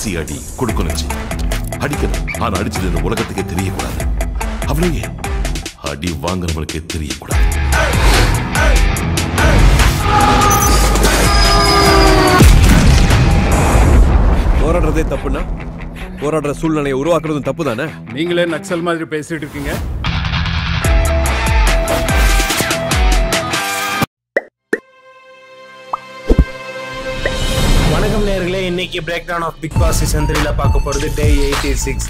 கடைசி அடி கொடுக்கணுச்சு அடிக்கணும் ஆனா அடிச்சது இந்த உலகத்துக்கே தெரியக்கூடாது அவ்வளவே அடி வாங்குறவங்களுக்கே தெரியக்கூடாது போராடுறதே தப்புன்னா போராடுற சூழ்நிலையை உருவாக்குறதும் தப்பு தானே நீங்களே நக்சல் மாதிரி பேசிட்டு இருக்கீங்க வணக்கம் நேர்களே இன்னைக்கு break down of Bigg Boss season த்ரீல பார்க்க போறது டே எயிட்டி சிக்ஸ்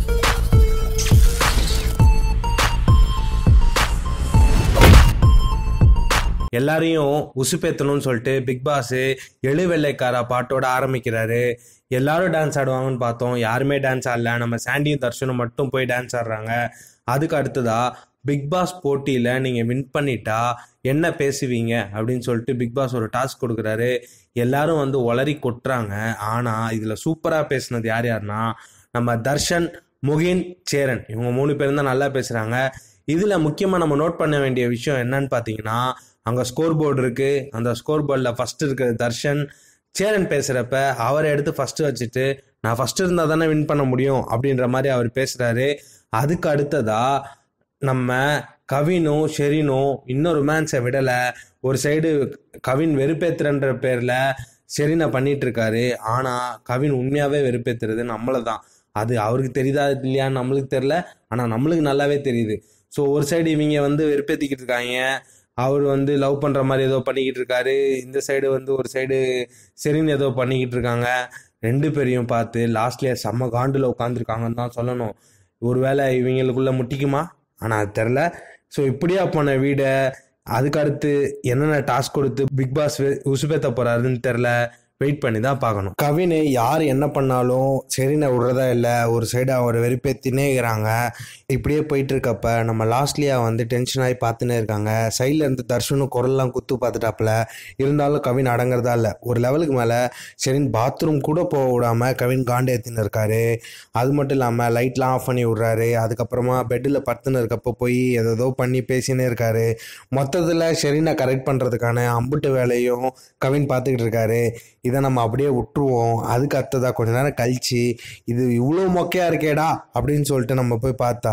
எல்லாரையும் உசுப்பேத்தணும்னு சொல்லிட்டு பிக் பாஸ் எழு வெள்ளைக்காரா பாட்டோட ஆரம்பிக்கிறாரு எல்லாரும் டான்ஸ் ஆடுவாங்கன்னு பார்த்தோம் யாருமே டான்ஸ் ஆடல நம்ம சாண்டியும் தர்ஷனும் மட்டும் போய் டான்ஸ் ஆடுறாங்க அதுக்கு அடுத்ததா பிக் பாஸ் போட்டியில் நீங்கள் வின் பண்ணிட்டா என்ன பேசுவீங்க அப்படின்னு சொல்லிட்டு பிக் பாஸ் ஒரு டாஸ்க் கொடுக்குறாரு எல்லாரும் வந்து ஒளரி கொட்டுறாங்க ஆனால் இதில் சூப்பராக பேசுனது யார் யாருன்னா நம்ம தர்ஷன் முகின் சேரன் இவங்க மூணு பேரும் தான் நல்லா பேசுகிறாங்க இதில் முக்கியமாக நம்ம நோட் பண்ண வேண்டிய விஷயம் என்னன்னு பார்த்தீங்கன்னா அங்கே ஸ்கோர் போர்டு இருக்குது அந்த ஸ்கோர் போர்டில் ஃபஸ்ட்டு இருக்கிறது தர்ஷன் சேரன் பேசுகிறப்ப அவரை எடுத்து ஃபஸ்ட்டு வச்சுட்டு நான் ஃபஸ்ட்டு இருந்தால் தானே வின் பண்ண முடியும் அப்படின்ற மாதிரி அவர் பேசுகிறாரு அதுக்கு அடுத்ததா நம்ம கவினும் ஷெரினும் இன்னும் ரொமான்ஸை விடலை ஒரு சைடு கவின் வெறுப்பேத்துறன்ற பேரில் ஷெரினை பண்ணிட்டு இருக்காரு ஆனால் கவின் உண்மையாகவே வெறுப்பேத்துறது நம்மளை தான் அது அவருக்கு தெரியுதா இல்லையான்னு நம்மளுக்கு தெரில ஆனால் நம்மளுக்கு நல்லாவே தெரியுது ஸோ ஒரு சைடு இவங்க வந்து வெறுப்பேற்றிக்கிட்டு இருக்காங்க அவர் வந்து லவ் பண்ணுற மாதிரி ஏதோ பண்ணிக்கிட்டு இருக்காரு இந்த சைடு வந்து ஒரு சைடு செரின் ஏதோ பண்ணிக்கிட்டு இருக்காங்க ரெண்டு பேரையும் பார்த்து லாஸ்ட்லேயே செம்ம காண்டில் உட்காந்துருக்காங்கன்னு தான் சொல்லணும் ஒருவேளை இவங்களுக்குள்ள முட்டிக்குமா ஆனால் அது தெரில ஸோ இப்படியா போன வீடை அதுக்கு அடுத்து என்னென்ன டாஸ்க் கொடுத்து பிக் பாஸ் உசுபேத்த போறாருன்னு தெரில வெயிட் பண்ணி தான் பார்க்கணும் கவின் யார் என்ன பண்ணாலும் சரின்னு விடுறதா இல்லை ஒரு சைடு அவர் வெறுப்பேத்தினே இருக்கிறாங்க இப்படியே போயிட்டு இருக்கப்ப நம்ம லாஸ்ட்லியா வந்து டென்ஷன் ஆகி பார்த்துனே இருக்காங்க சைடில் இருந்து தர்ஷனும் குரல்லாம் குத்து பார்த்துட்டாப்புல இருந்தாலும் கவின் அடங்குறதா இல்லை ஒரு லெவலுக்கு மேலே சரின்னு பாத்ரூம் கூட போக விடாம கவின் காண்டு ஏற்றின்னு இருக்காரு அது மட்டும் இல்லாமல் லைட்லாம் ஆஃப் பண்ணி விட்றாரு அதுக்கப்புறமா பெட்டில் படுத்துன்னு இருக்கப்போ போய் ஏதோ பண்ணி பேசினே இருக்காரு மொத்தத்தில் ஷெரீனை கரெக்ட் பண்ணுறதுக்கான அம்புட்டு வேலையும் கவின் பார்த்துக்கிட்டு இருக்காரு இதை நம்ம அப்படியே விட்டுருவோம் அதுக்கு அடுத்ததா கொஞ்ச நேரம் கழிச்சு இது இவ்வளோ மொக்கையாக இருக்கேடா அப்படின்னு சொல்லிட்டு நம்ம போய் பார்த்தா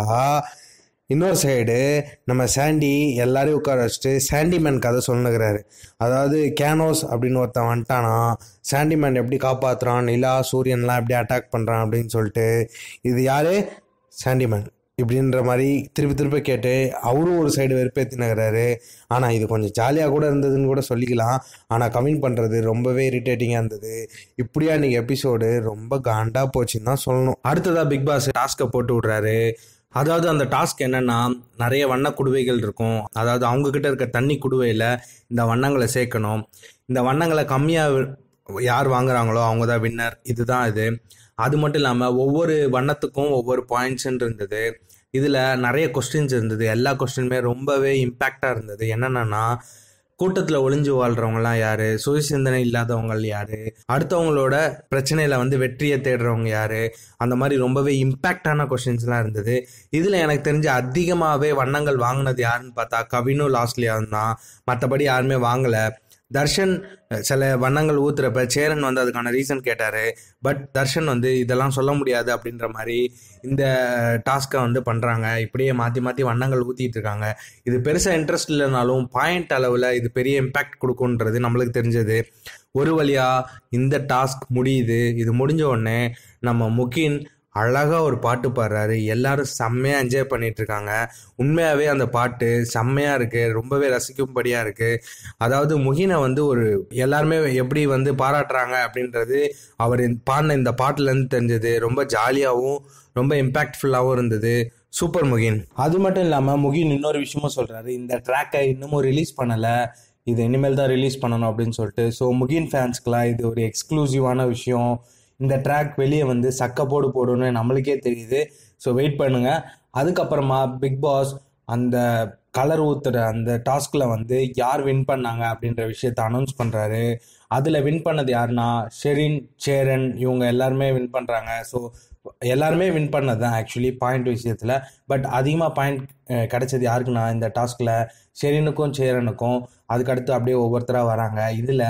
இன்னொரு சைடு நம்ம சாண்டி எல்லாரையும் உட்கார வச்சுட்டு சாண்டிமேன் கதை சொல்லுகிறாரு அதாவது கேனோஸ் அப்படின்னு ஒருத்தன் வந்துட்டானா சாண்டிமேன் எப்படி காப்பாற்றுறான் நிலா சூரியன்லாம் எப்படி அட்டாக் பண்ணுறான் அப்படின்னு சொல்லிட்டு இது யாரு சாண்டிமேன் இப்படின்ற மாதிரி திருப்பி திருப்பி கேட்டு அவரும் ஒரு சைடு வெறுப்பேற்றினுகிறாரு ஆனால் இது கொஞ்சம் ஜாலியாக கூட இருந்ததுன்னு கூட சொல்லிக்கலாம் ஆனால் கமெண்ட் பண்ணுறது ரொம்பவே இரிட்டேட்டிங்காக இருந்தது இப்படியா நீங்கள் எபிசோடு ரொம்ப காண்டாக போச்சுன்னு தான் சொல்லணும் அடுத்ததாக பிக் பாஸ் டாஸ்க்கை போட்டு விட்றாரு அதாவது அந்த டாஸ்க் என்னன்னா நிறைய வண்ண குடுவைகள் இருக்கும் அதாவது அவங்க கிட்ட இருக்க தண்ணி குடுவையில் இந்த வண்ணங்களை சேர்க்கணும் இந்த வண்ணங்களை கம்மியாக யார் வாங்குறாங்களோ அவங்க தான் வின்னர் இதுதான் இது அது மட்டும் இல்லாமல் ஒவ்வொரு வண்ணத்துக்கும் ஒவ்வொரு பாயிண்ட்ஸ்ன்னு இருந்தது இதில் நிறைய கொஸ்டின்ஸ் இருந்தது எல்லா கொஸ்டினுமே ரொம்பவே இம்பேக்டாக இருந்தது என்னென்னா கூட்டத்தில் ஒளிஞ்சு வாழ்கிறவங்கலாம் யார் சுய சிந்தனை இல்லாதவங்க யார் அடுத்தவங்களோட பிரச்சனையில் வந்து வெற்றியை தேடுறவங்க யார் அந்த மாதிரி ரொம்பவே இம்பேக்டான கொஷின்ஸ்லாம் இருந்தது இதில் எனக்கு தெரிஞ்ச அதிகமாகவே வண்ணங்கள் வாங்கினது யாருன்னு பார்த்தா கவினும் லாஸ்ட்லியாவும் தான் மற்றபடி யாருமே வாங்கலை தர்ஷன் சில வண்ணங்கள் ஊத்துறப்ப சேரன் வந்து அதுக்கான ரீசன் கேட்டார் பட் தர்ஷன் வந்து இதெல்லாம் சொல்ல முடியாது அப்படின்ற மாதிரி இந்த டாஸ்க்கை வந்து பண்ணுறாங்க இப்படியே மாற்றி மாற்றி வண்ணங்கள் ஊற்றிட்டு இருக்காங்க இது பெருசாக இன்ட்ரெஸ்ட் இல்லைனாலும் பாயிண்ட் அளவில் இது பெரிய இம்பேக்ட் கொடுக்குன்றது நம்மளுக்கு தெரிஞ்சது ஒரு வழியாக இந்த டாஸ்க் முடியுது இது முடிஞ்ச உடனே நம்ம முகின் அழகாக ஒரு பாட்டு பாடுறாரு எல்லாரும் செம்மையாக என்ஜாய் பண்ணிட்டு இருக்காங்க உண்மையாகவே அந்த பாட்டு செம்மையாக இருக்குது ரொம்பவே ரசிக்கும்படியாக இருக்குது அதாவது முகினை வந்து ஒரு எல்லாருமே எப்படி வந்து பாராட்டுறாங்க அப்படின்றது அவர் பாடின இந்த பாட்டுலேருந்து தெரிஞ்சது ரொம்ப ஜாலியாகவும் ரொம்ப இம்பேக்ட்ஃபுல்லாகவும் இருந்தது சூப்பர் முகின் அது மட்டும் இல்லாமல் முகின் இன்னொரு விஷயமும் சொல்கிறாரு இந்த ட்ராக்கை இன்னமும் ரிலீஸ் பண்ணலை இது இனிமேல் தான் ரிலீஸ் பண்ணணும் அப்படின்னு சொல்லிட்டு ஸோ முகின் ஃபேன்ஸ்க்கெலாம் இது ஒரு எக்ஸ்க்ளூசிவான விஷயம் இந்த ட்ராக் வெளியே வந்து சக்கப்போடு போடுன்னு நம்மளுக்கே தெரியுது ஸோ வெயிட் பண்ணுங்க அதுக்கப்புறமா பிக் பாஸ் அந்த கலர் ஊத்துற அந்த டாஸ்கில் வந்து யார் வின் பண்ணாங்க அப்படின்ற விஷயத்த அனௌன்ஸ் பண்ணுறாரு அதில் வின் பண்ணது யாருன்னா ஷெரின் சேரன் இவங்க எல்லாருமே வின் பண்ணுறாங்க ஸோ எல்லாருமே வின் பண்ணது தான் ஆக்சுவலி பாயிண்ட் விஷயத்தில் பட் அதிகமாக பாயிண்ட் கிடைச்சது யாருக்குன்னா இந்த டாஸ்கில் ஷெரினுக்கும் சேரனுக்கும் அதுக்கடுத்து அப்படியே ஒவ்வொருத்தராக வராங்க இதில்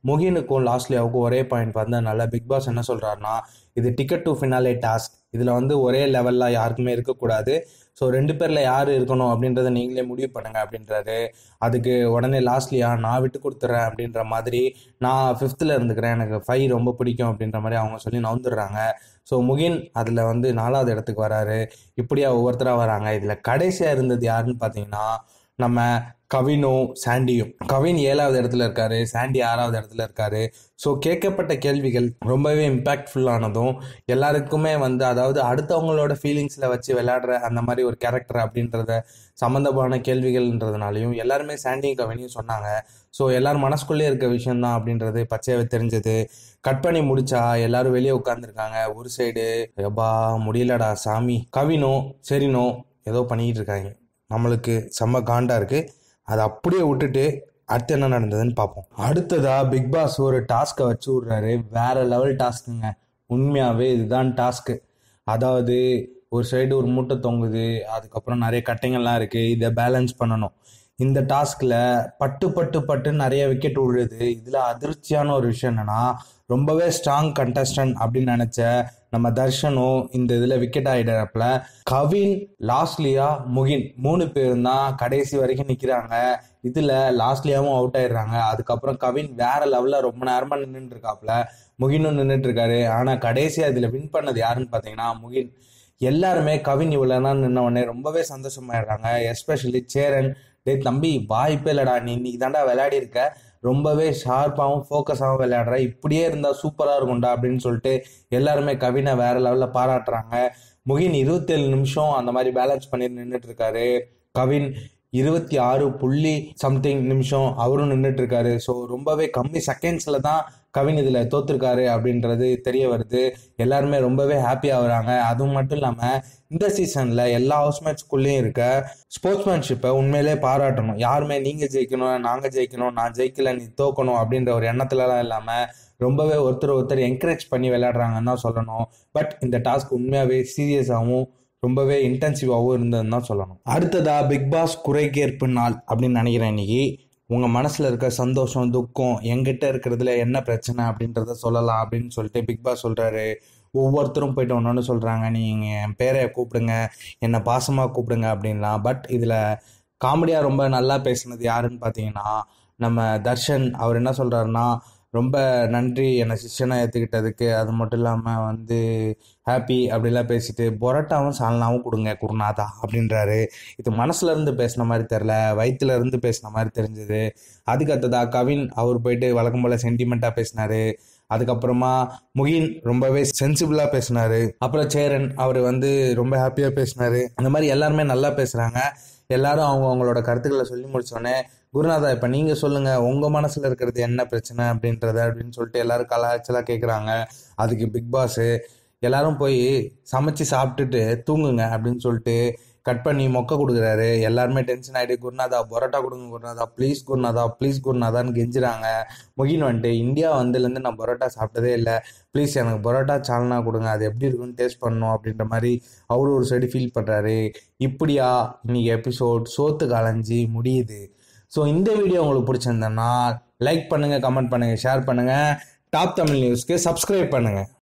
முகினுக்கும் லாஸ்ட்லியாவுக்கும் ஒரே பாயிண்ட் வந்ததுனால பிக் பாஸ் என்ன சொல்றாருன்னா இது டிக்கெட் டு ஃபினாலே டாஸ்க் இதில் வந்து ஒரே லெவலில் யாருக்குமே இருக்கக்கூடாது ஸோ ரெண்டு பேரில் யார் இருக்கணும் அப்படின்றத நீங்களே முடிவு பண்ணுங்க அப்படின்றாரு அதுக்கு உடனே லாஸ்ட்லியா நான் விட்டு கொடுத்துட்றேன் அப்படின்ற மாதிரி நான் ஃபிஃப்த்தில் இருந்துக்கிறேன் எனக்கு ஃபைவ் ரொம்ப பிடிக்கும் அப்படின்ற மாதிரி அவங்க சொல்லி நவுந்துடுறாங்க ஸோ முகின் அதில் வந்து நாலாவது இடத்துக்கு வராரு இப்படியா ஒவ்வொருத்தராக வராங்க இதில் கடைசியாக இருந்தது யாருன்னு பார்த்தீங்கன்னா நம்ம கவினும் சாண்டியும் கவின் ஏழாவது இடத்துல இருக்காரு சாண்டி ஆறாவது இடத்துல இருக்காரு ஸோ கேட்கப்பட்ட கேள்விகள் ரொம்பவே இம்பேக்ட்ஃபுல்லானதும் எல்லாருக்குமே வந்து அதாவது அடுத்தவங்களோட ஃபீலிங்ஸில் வச்சு விளையாடுற அந்த மாதிரி ஒரு கேரக்டர் அப்படின்றத சம்மந்தமான கேள்விகள்ன்றதுனாலையும் எல்லாருமே சாண்டியும் கவினியும் சொன்னாங்க ஸோ எல்லாரும் மனசுக்குள்ளே இருக்க விஷயம்தான் அப்படின்றது பச்சையாவே தெரிஞ்சது கட் பண்ணி முடிச்சா எல்லாரும் வெளியே உட்காந்துருக்காங்க ஒரு சைடு எப்பா முடியலடா சாமி கவினோ சரினோ ஏதோ பண்ணிக்கிட்டு இருக்காங்க நம்மளுக்கு செம்ம காண்டா இருக்கு அதை அப்படியே விட்டுட்டு அடுத்து என்ன நடந்ததுன்னு பார்ப்போம் அடுத்ததா பிக் பாஸ் ஒரு டாஸ்க்கை வச்சு விட்றாரு வேற லெவல் டாஸ்க்குங்க உண்மையாவே இதுதான் டாஸ்க்கு அதாவது ஒரு சைடு ஒரு மூட்டை தொங்குது அதுக்கப்புறம் நிறைய கட்டைங்கள்லாம் இருக்கு இதை பேலன்ஸ் பண்ணணும் இந்த டாஸ்க்ல பட்டு பட்டு பட்டு நிறைய விக்கெட் விழுது இதுல அதிர்ச்சியான ஒரு விஷயம் என்னன்னா ரொம்பவே ஸ்ட்ராங் கண்டஸ்டன்ட் அப்படின்னு நினைச்ச நம்ம தர்ஷனும் இந்த இதுல விக்கெட் ஆயிடுறப்பல கவின் லாஸ்ட்லியா முகின் மூணு பேரும் தான் கடைசி வரைக்கும் நிக்கிறாங்க இதுல லாஸ்ட்லியாவும் அவுட் ஆயிடுறாங்க அதுக்கப்புறம் கவின் வேற லெவல்ல ரொம்ப நேரமா நின்றுட்டு இருக்காப்ல முகினும் நின்றுட்டு இருக்காரு ஆனா கடைசியா இதுல வின் பண்ணது யாருன்னு பாத்தீங்கன்னா முகின் எல்லாருமே கவின் இவ்வளவு நேரம் நின்ன உடனே ரொம்பவே சந்தோஷமாயிடுறாங்க எஸ்பெஷலி சேரன் டேய் தம்பி வாய்ப்பே இல்லடா நீ இன்னைக்கு தாண்டா விளையாடி இருக்க ரொம்பவே ஷார்ப்பாகவும் ஃபோக்கஸாகவும் விளையாடுற இப்படியே இருந்தால் சூப்பராக இருக்கும்டா அப்படின்னு சொல்லிட்டு எல்லாருமே கவினை வேற லெவலில் பாராட்டுறாங்க முகின் இருபத்தேழு நிமிஷம் அந்த மாதிரி பேலன்ஸ் பண்ணி நின்றுட்டு இருக்காரு கவின் இருபத்தி ஆறு புள்ளி சம்திங் நிமிஷம் அவரும் நின்றுட்டு இருக்காரு ஸோ ரொம்பவே கம்மி செகண்ட்ஸில் தான் கவின் இதில் தோத்துருக்காரு அப்படின்றது தெரிய வருது எல்லாருமே ரொம்பவே ஹாப்பி ஆகுறாங்க அதுவும் மட்டும் இல்லாமல் இந்த சீசனில் எல்லா ஹவுஸ்மேட்ஸ்குள்ளேயும் இருக்க ஸ்போர்ட்ஸ்மேன்ஷிப்பை உண்மையிலே பாராட்டணும் யாருமே நீங்கள் ஜெயிக்கணும் நாங்கள் ஜெயிக்கணும் நான் ஜெயிக்கல நீ தோக்கணும் அப்படின்ற ஒரு எண்ணத்துலலாம் இல்லாமல் ரொம்பவே ஒருத்தர் ஒருத்தர் என்கரேஜ் பண்ணி விளையாடுறாங்கன்னு தான் சொல்லணும் பட் இந்த டாஸ்க் உண்மையாகவே சீரியஸாகவும் ரொம்பவே இன்டென்சிவாகவும் இருந்ததுன்னு தான் சொல்லணும் அடுத்ததா பிக் பாஸ் குறைகேற்பு நாள் அப்படின்னு நினைக்கிறேன் இன்னைக்கு உங்கள் மனசில் இருக்க சந்தோஷம் துக்கம் எங்கிட்ட இருக்கிறதுல என்ன பிரச்சனை அப்படின்றத சொல்லலாம் அப்படின்னு சொல்லிட்டு பிக் பாஸ் சொல்கிறாரு ஒவ்வொருத்தரும் போயிட்டு ஒன்று சொல்கிறாங்க நீங்கள் என் பேரை கூப்பிடுங்க என்னை பாசமாக கூப்பிடுங்க அப்படின்லாம் பட் இதில் காமெடியாக ரொம்ப நல்லா பேசுனது யாருன்னு பார்த்தீங்கன்னா நம்ம தர்ஷன் அவர் என்ன சொல்கிறாருன்னா ரொம்ப நன்றி என்னை சிஷ்யனை ஏற்றுக்கிட்டதுக்கு அது மட்டும் இல்லாமல் வந்து ஹாப்பி அப்படிலாம் பேசிட்டு பொரோட்டாவும் சால்னாவும் கொடுங்க குருநாதா அப்படின்றாரு இது மனசுல இருந்து பேசின மாதிரி தெரில வயிற்றுல இருந்து பேசின மாதிரி தெரிஞ்சது அதுக்கு அடுத்ததா கவின் அவர் போயிட்டு வழக்கம் போல சென்டிமெண்ட்டாக பேசினாரு அதுக்கப்புறமா முகின் ரொம்பவே சென்சிபிளா பேசினாரு அப்புறம் சேரன் அவர் வந்து ரொம்ப ஹாப்பியா பேசினாரு அந்த மாதிரி எல்லாருமே நல்லா பேசுறாங்க எல்லாரும் அவங்க அவங்களோட கருத்துக்களை சொல்லி முடிச்சோடனே குருநாதா இப்ப நீங்க சொல்லுங்க உங்க மனசுல இருக்கிறது என்ன பிரச்சனை அப்படின்றத அப்படின்னு சொல்லிட்டு எல்லாரும் கலாச்சலா கேக்குறாங்க அதுக்கு பிக் பாஸ் எல்லாரும் போய் சமைச்சு சாப்பிட்டுட்டு தூங்குங்க அப்படின்னு சொல்லிட்டு கட் பண்ணி மொக்க கொடுக்குறாரு எல்லாருமே டென்ஷன் ஆகிட்டு குருநாதா பரோட்டா கொடுங்க குருநாதா ப்ளீஸ் குருநாதா ப்ளீஸ் குருநாதான்னு கெஞ்சுறாங்க முகின் வந்துட்டு இந்தியா வந்ததுலேருந்து நான் பரோட்டா சாப்பிட்டதே இல்லை ப்ளீஸ் எனக்கு பரோட்டா சால்னா கொடுங்க அது எப்படி இருக்குன்னு டேஸ்ட் பண்ணணும் அப்படின்ற மாதிரி அவரு ஒரு சைடு ஃபீல் பண்ணுறாரு இப்படியா இன்னைக்கு எபிசோட் சோத்து கலைஞ்சி முடியுது ஸோ இந்த வீடியோ உங்களுக்கு பிடிச்சிருந்தேன்னா லைக் பண்ணுங்கள் கமெண்ட் பண்ணுங்கள் ஷேர் பண்ணுங்கள் டாப் தமிழ் நியூஸ்க்கு சப்ஸ்கிரைப் பண்ணுங்கள்